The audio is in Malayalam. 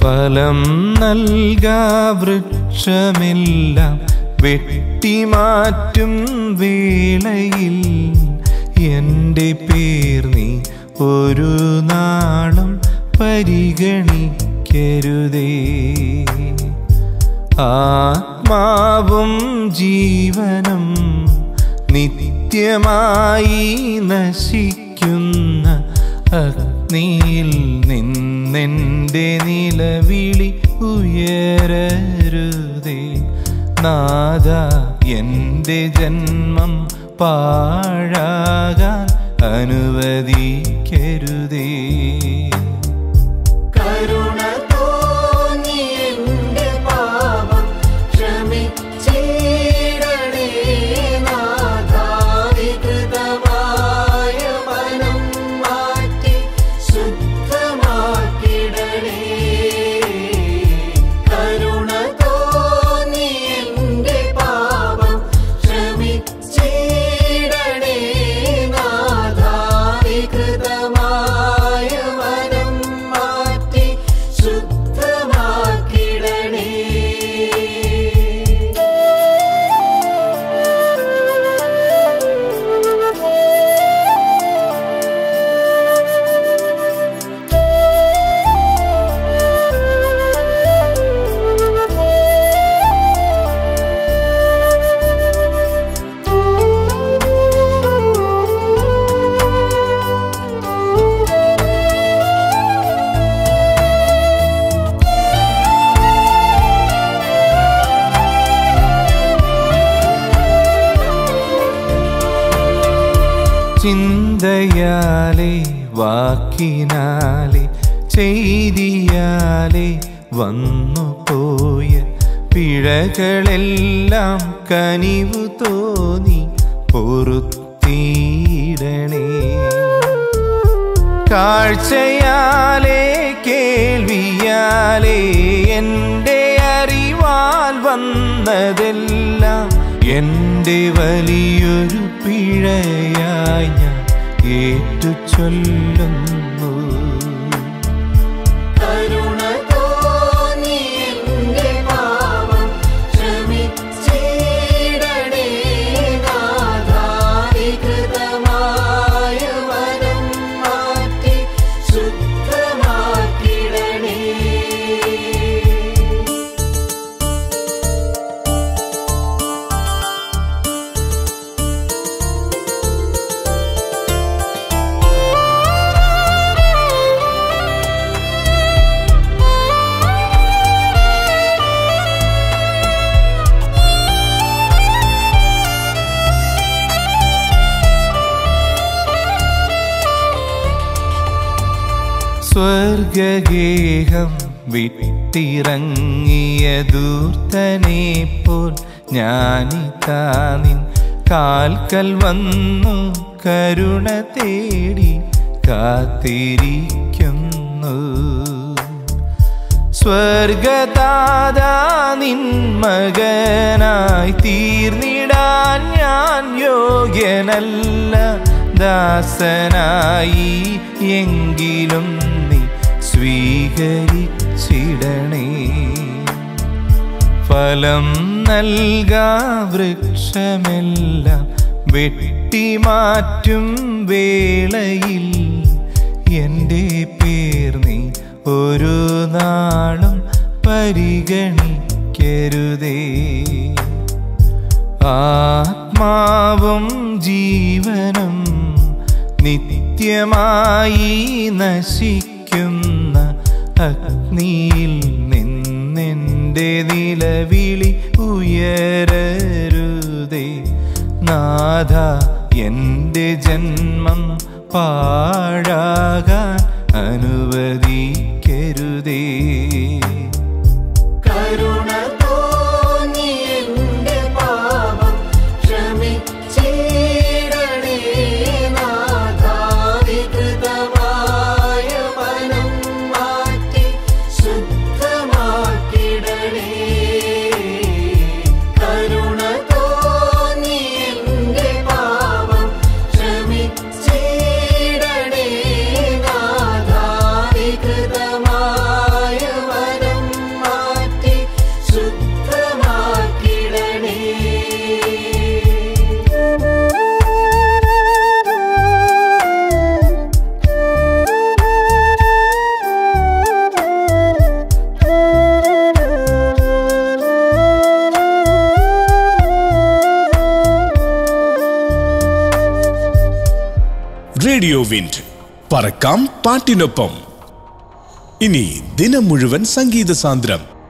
ഫലം നൽകാ വൃക്ഷമെല്ലാം വെട്ടിമാറ്റും വേളയിൽ എൻ്റെ പേർ നീ ഒരു നാളും പരിഗണിക്കരുതേ ആത്മാവും ജീവനും നിത്യമായി നശിക്കുന്ന അഗ്നിയിൽ നിന്നെൻ്റെ നിലവിളി ഉയരരുതേ നാദ എൻ്റെ ജന്മം പാഴാകാൻ അനുവദിക്കരുതേ കരുണ തോന്നി എന്റെ പാപം ക്ഷമിച്ചിടണേ നാഥാ വികൃതമായ മനം മാറ്റി ശുദ്ധമാക്കിടണേ കരുണ തോന്നി എന്റെ പാപം ക്ഷമിച്ചിടണേ നാഥാ വികൃതമായ മനം മാറ്റി ശുദ്ധമാക്കിടണേ ചിന്തയാലെ വാക്കിനാലെ ചെയ്തിയാലെ വന്നു പോയ പിഴകളെല്ലാം കനിവു തോന്നി പൊറുത്തീടണേ കാഴ്ചയാലെ കേൾവിയാലെ എൻ്റെ അറിവാൽ വന്നതെല്ലാം എൻ്റെ വലിയൊരു പിഴയായി ഞാൻ ഏറ്റു ചൊല്ലുന്നു കരുണ തോന്നി എന്റെ പാപം ക്ഷമിച്ചിടണേ നാഥാ വികൃതമായ മനം മാറ്റി ശുദ്ധമാക്കിടണേ സ്വർഗഗേഹം വിട്ടിറങ്ങിയ ദൂർത്തനെ പോൽ ഞാനിതാ നിൻ കാൽക്കൽ വന്നു കരുണ തേടി കാത്തിരിക്കുന്നു സ്വർഗതാതാ നിൻ മകനായി തീർന്നിടാൻ ഞാൻ യോഗ്യനല്ല ദാസനായി എങ്കിലും നീ സ്വീകരിച്ചിടണേ ഫലം നൽകാ വൃക്ഷമെല്ലാം വെട്ടിമാറ്റും വേളയിൽ എൻ്റെ പേർ നീ ഒരു നാളും പരിഗണിക്കരുതേ ആത്മാവും ജീവനും നിത്യമായി നശിക്കുന്ന അഗ്നിയിൽ നിന്നെൻ്റെ നിലവിളി ഉയരരുതേ നാഥ എൻ്റെ ജന്മം പാഴാകാൻ അനുവദിക്കരുതേ കരുണ തോന്നി എന്റെ പാപം ക്ഷമിച്ചിടണേ നാഥാ വികൃതമായ മനം മാറ്റി ശുദ്ധമാക്കിടണേ കരുണ തോന്നി എന്റെ പാപം ക്ഷമിച്ചിടണേ നാഥാ വികൃത റേഡിയോ വിൻഡ് പറക്കാം പാട്ടിനൊപ്പം ഇനി ദിനം മുഴുവൻ സംഗീത സാന്ദ്രം